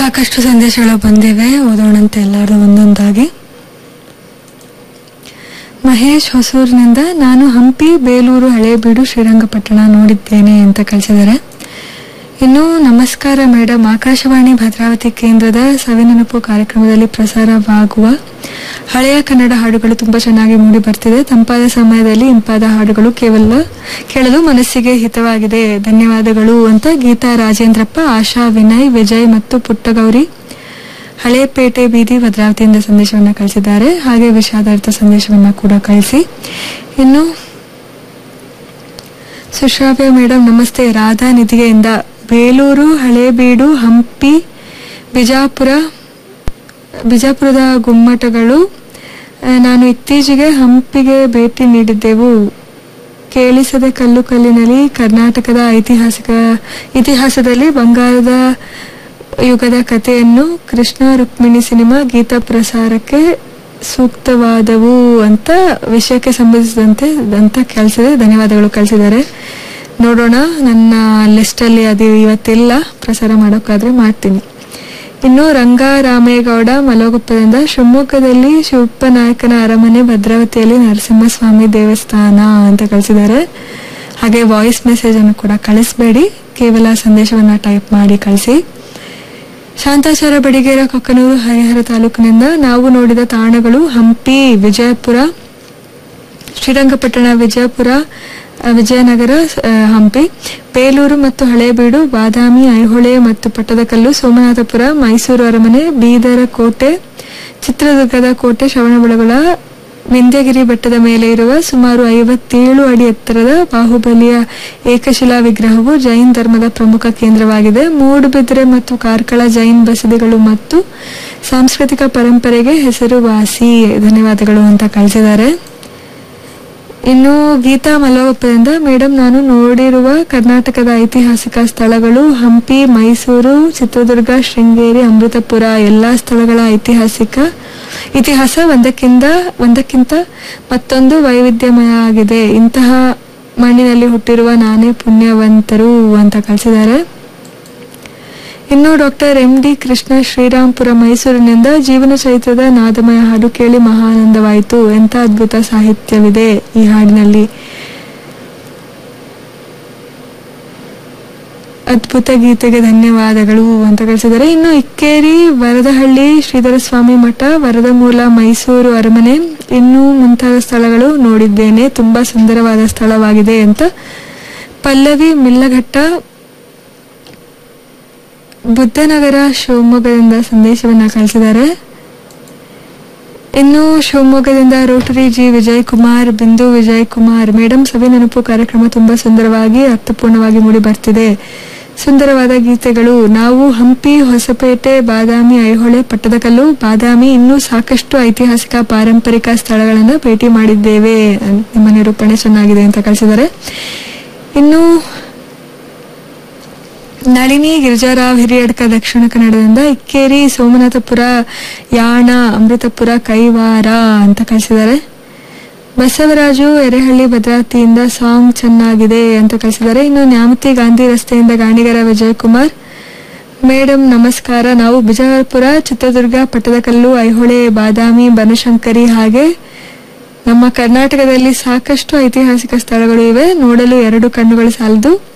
ಸಾಕಷ್ಟು ಸಂದೇಶಗಳು ಬಂದಿವೆ ಓದೋಣಂತೆ ಎಲ್ಲರೂ ಒಂದೊಂದಾಗಿ ಮಹೇಶ್ ಹೊಸೂರಿನಿಂದ ನಾನು ಹಂಪಿ ಬೇಲೂರು ಹಳೇಬೀಡು ಶ್ರೀರಂಗಪಟ್ಟಣ ನೋಡಿದ್ದೇನೆ ಅಂತ ಕಳಿಸಿದ್ದಾರೆ ಇನ್ನು ನಮಸ್ಕಾರ ಮೇಡಮ್ ಆಕಾಶವಾಣಿ ಭದ್ರಾವತಿ ಕೇಂದ್ರದ ಸವಿನೆನಪು ಕಾರ್ಯಕ್ರಮದಲ್ಲಿ ಪ್ರಸಾರವಾಗುವ ಹಳೆಯ ಕನ್ನಡ ಹಾಡುಗಳು ತುಂಬಾ ಚೆನ್ನಾಗಿ ಮೂಡಿ ಬರ್ತಿದೆ ತಂಪಾದ ಸಮಯದಲ್ಲಿ ಇಂಪಾದ ಹಾಡುಗಳು ಕೇವಲ ಕೇಳಲು ಮನಸ್ಸಿಗೆ ಹಿತವಾಗಿದೆ ಧನ್ಯವಾದಗಳು ಅಂತ ಗೀತಾ ರಾಜೇಂದ್ರಪ್ಪ ಆಶಾ ವಿನಯ್ ವಿಜಯ್ ಮತ್ತು ಪುಟ್ಟಗೌರಿ ಹಳೇಪೇಟೆ ಬೀದಿ ಭದ್ರಾವತಿಯಿಂದ ಸಂದೇಶವನ್ನ ಕಳಿಸಿದ್ದಾರೆ ಹಾಗೆ ವಿಷಾದಾರ್ಥ ಸಂದೇಶವನ್ನ ಕೂಡ ಕಳಿಸಿ ಇನ್ನು ಸುಶ್ರಾವ್ಯ ಮೇಡಮ್ ನಮಸ್ತೆ ರಾಧಾ ನಿಧಿಗೆಯಿಂದ ಬೇಲೂರು ಹಳೇಬೀಡು ಹಂಪಿ ಬಿಜಾಪುರ ಬಿಜಾಪುರದ ಗುಮ್ಮಟಗಳು ಆ, ನಾನು ಇತ್ತೀಚೆಗೆ ಹಂಪಿಗೆ ಭೇಟಿ ನೀಡಿದ್ದೆವು ಕೇಳಿಸದ ಕಲ್ಲು ಕಲ್ಲಿನಲ್ಲಿ ಕರ್ನಾಟಕದ ಐತಿಹಾಸಿಕ ಇತಿಹಾಸದಲ್ಲಿ ಬಂಗಾರದ ಯುಗದ ಕಥೆಯನ್ನು ಕೃಷ್ಣ ರುಕ್ಮಿಣಿ ಸಿನಿಮಾ ಗೀತ ಪ್ರಸಾರಕ್ಕೆ ಸೂಕ್ತವಾದವು ಅಂತ ವಿಷಯಕ್ಕೆ ಸಂಬಂಧಿಸಿದಂತೆ ಅಂತ ಕಳಿಸಿದೆ ಧನ್ಯವಾದಗಳು ಕಳಿಸಿದ್ದಾರೆ ನೋಡೋಣ ನನ್ನ ಲಿಸ್ಟಲ್ಲಿ ಅದು ಇವತ್ತಿಲ್ಲ ಪ್ರಸಾರ ಮಾಡೋಕ್ಕಾದ್ರೆ ಮಾಡ್ತೀನಿ ಇನ್ನು ರಂಗರಾಮೇಗೌಡ ಮಲಗುಪ್ಪದಿಂದ ಶಿವಮೊಗ್ಗದಲ್ಲಿ ಶಿವಪ್ಪನಾಯಕನ ಅರಮನೆ ಭದ್ರಾವತಿಯಲ್ಲಿ ನರಸಿಂಹಸ್ವಾಮಿ ದೇವಸ್ಥಾನ ಅಂತ ಕಳಿಸಿದ್ದಾರೆ ಹಾಗೆ ವಾಯ್ಸ್ ಮೆಸೇಜ್ ಅನ್ನು ಕೂಡ ಕಳಿಸ್ಬೇಡಿ ಕೇವಲ ಸಂದೇಶವನ್ನ ಟೈಪ್ ಮಾಡಿ ಕಳಿಸಿ ಶಾಂತಾಚಾರ ಬಡಿಗೇರ ಕೊಕ್ಕನೂರು ಹರಿಹರ ತಾಲೂಕಿನಿಂದ ನಾವು ನೋಡಿದ ತಾಣಗಳು ಹಂಪಿ ವಿಜಯಪುರ ಶ್ರೀರಂಗಪಟ್ಟಣ ವಿಜಯಪುರ ಆ, ವಿಜಯನಗರ ಆ, ಹಂಪಿ ಬೇಲೂರು ಮತ್ತು ಹಳೇಬೀಡು ಬಾದಾಮಿ ಐಹೊಳೆ ಮತ್ತು ಪಟ್ಟದಕಲ್ಲು ಸೋಮನಾಥಪುರ ಮೈಸೂರು ಅರಮನೆ ಬೀದರ ಕೋಟೆ ಚಿತ್ರದುರ್ಗದ ಕೋಟೆ ಶ್ರವಣಬೆಳಗೊಳ ವಿಂಧ್ಯಗಿರಿ ಬೆಟ್ಟದ ಮೇಲೆ ಇರುವ ಸುಮಾರು ಐವತ್ತೇಳು ಅಡಿ ಎತ್ತರದ ಬಾಹುಬಲಿಯ ಏಕಶಿಲಾ ವಿಗ್ರಹವು ಜೈನ್ ಧರ್ಮದ ಪ್ರಮುಖ ಕೇಂದ್ರವಾಗಿದೆ ಮೂಡುಬಿದಿರೆ ಮತ್ತು ಕಾರ್ಕಳ ಜೈನ್ ಬಸದಿಗಳು ಮತ್ತು ಸಾಂಸ್ಕೃತಿಕ ಪರಂಪರೆಗೆ ಹೆಸರುವಾಸಿ ಧನ್ಯವಾದಗಳು ಅಂತ ಕಳಿಸಿದ್ದಾರೆ ಇನ್ನು ಗೀತಾ ಮಲ್ಲವಪ್ಪದಿಂದ ಮೇಡಮ್ ನಾನು ನೋಡಿರುವ ಕರ್ನಾಟಕದ ಐತಿಹಾಸಿಕ ಸ್ಥಳಗಳು ಹಂಪಿ ಮೈಸೂರು ಚಿತ್ರದುರ್ಗ ಶೃಂಗೇರಿ ಅಮೃತಪುರ ಎಲ್ಲಾ ಸ್ಥಳಗಳ ಐತಿಹಾಸಿಕ ಇತಿಹಾಸ ಒಂದಕ್ಕಿಂತ ಒಂದಕ್ಕಿಂತ ಮತ್ತೊಂದು ವೈವಿಧ್ಯಮಯ ಆಗಿದೆ ಇಂತಹ ಮಣ್ಣಿನಲ್ಲಿ ಹುಟ್ಟಿರುವ ನಾನೇ ಪುಣ್ಯವಂತರು ಅಂತ ಕಳಿಸಿದ್ದಾರೆ ಇನ್ನು doctor M D Krishna Srirampura ಮೈಸೂರಿನಿಂದ ಜೀವನ ಚೈತ್ರದ ನಾದಮಯ ಹಾಡು ಕೇಳಿ ಮಹಾನಂದವಾಯಿತು ಎಂಥ ಅದ್ಭುತ ಸಾಹಿತ್ಯವಿದೆ ಈ ಹಾಡಿನಲ್ಲಿ ಅದ್ಭುತ ಗೀತೆಗೆ ಧನ್ಯವಾದಗಳು ಅಂತ ಕಳಿಸಿದ್ದಾರೆ ಇನ್ನು ಇಕ್ಕೇರಿ ವರದಹಳ್ಳಿ ಶ್ರೀಧರ ಸ್ವಾಮಿ ಮಠ ವರದಮೂಲ ಮೈಸೂರು ಅರಮನೆ ಇನ್ನೂ ಮುಂತಾದ ಸ್ಥಳಗಳು ನೋಡಿದ್ದೇನೆ ತುಂಬಾ ಸುಂದರವಾದ ಸ್ಥಳವಾಗಿದೆ ಅಂತ ಪಲ್ಲವಿ ಮಿಲ್ಲಘಟ್ಟ ಬುದ್ಧನಗರ ಶಿವಮೊಗ್ಗದಿಂದ ಸಂದೇಶವನ್ನ ಕಳಿಸಿದ್ದಾರೆ ಇನ್ನು ಶಿವಮೊಗ್ಗದಿಂದ ರೋಟರಿ ಜಿ ವಿಜಯ್ ಕುಮಾರ್ ಬಿಂದು ವಿಜಯ್ ಕುಮಾರ್ ಮೇಡಮ್ ಸಭೆ ನೆನಪು ಕಾರ್ಯಕ್ರಮ ತುಂಬಾ ಸುಂದರವಾಗಿ ಅರ್ಥಪೂರ್ಣವಾಗಿ ಮೂಡಿ ಬರ್ತಿದೆ ಸುಂದರವಾದ ಗೀತೆಗಳು ನಾವು ಹಂಪಿ ಹೊಸಪೇಟೆ ಬಾದಾಮಿ ಐಹೊಳೆ ಪಟ್ಟದಕಲ್ಲು ಬಾದಾಮಿ ಇನ್ನೂ ಸಾಕಷ್ಟು ಐತಿಹಾಸಿಕ ಪಾರಂಪರಿಕ ಸ್ಥಳಗಳನ್ನು ಭೇಟಿ ಮಾಡಿದ್ದೇವೆ ನಿಮ್ಮ ನಿರೂಪಣೆ ಚೆನ್ನಾಗಿದೆ ಅಂತ ಕಳಿಸಿದ್ದಾರೆ ಇನ್ನು ನಳಿನಿ ಗಿರಿಜಾರಾವ್ ಹಿರಿಯಡ್ಕ ದಕ್ಷಿಣ ಕನ್ನಡದಿಂದ ಇಕ್ಕೇರಿ ಸೋಮನಾಥಪುರ ಯಾಣ ಅಮೃತಪುರ ಕೈವಾರ ಅಂತ ಕಳಿಸಿದ್ದಾರೆ ಬಸವರಾಜು ಎರೆಹಳ್ಳಿ ಭದ್ರಾವತಿಯಿಂದ ಸಾಂಗ್ ಚೆನ್ನಾಗಿದೆ ಅಂತ ಕಳಿಸಿದ್ದಾರೆ ಇನ್ನು ನ್ಯಾಮತಿ ಗಾಂಧಿ ರಸ್ತೆಯಿಂದ ಗಾಣಿಗರ ವಿಜಯ್ ಕುಮಾರ್ ಮೇಡಮ್ ನಮಸ್ಕಾರ ನಾವು ಬಿಜಾಪುರ ಚಿತ್ರದುರ್ಗ ಪಟ್ಟದಕಲ್ಲು ಐಹೊಳೆ ಬಾದಾಮಿ ಬನಶಂಕರಿ ಹಾಗೆ ನಮ್ಮ ಕರ್ನಾಟಕದಲ್ಲಿ ಸಾಕಷ್ಟು ಐತಿಹಾಸಿಕ ಸ್ಥಳಗಳು ಇವೆ ನೋಡಲು ಎರಡು ಕಣ್ಣುಗಳು ಸಾಲದು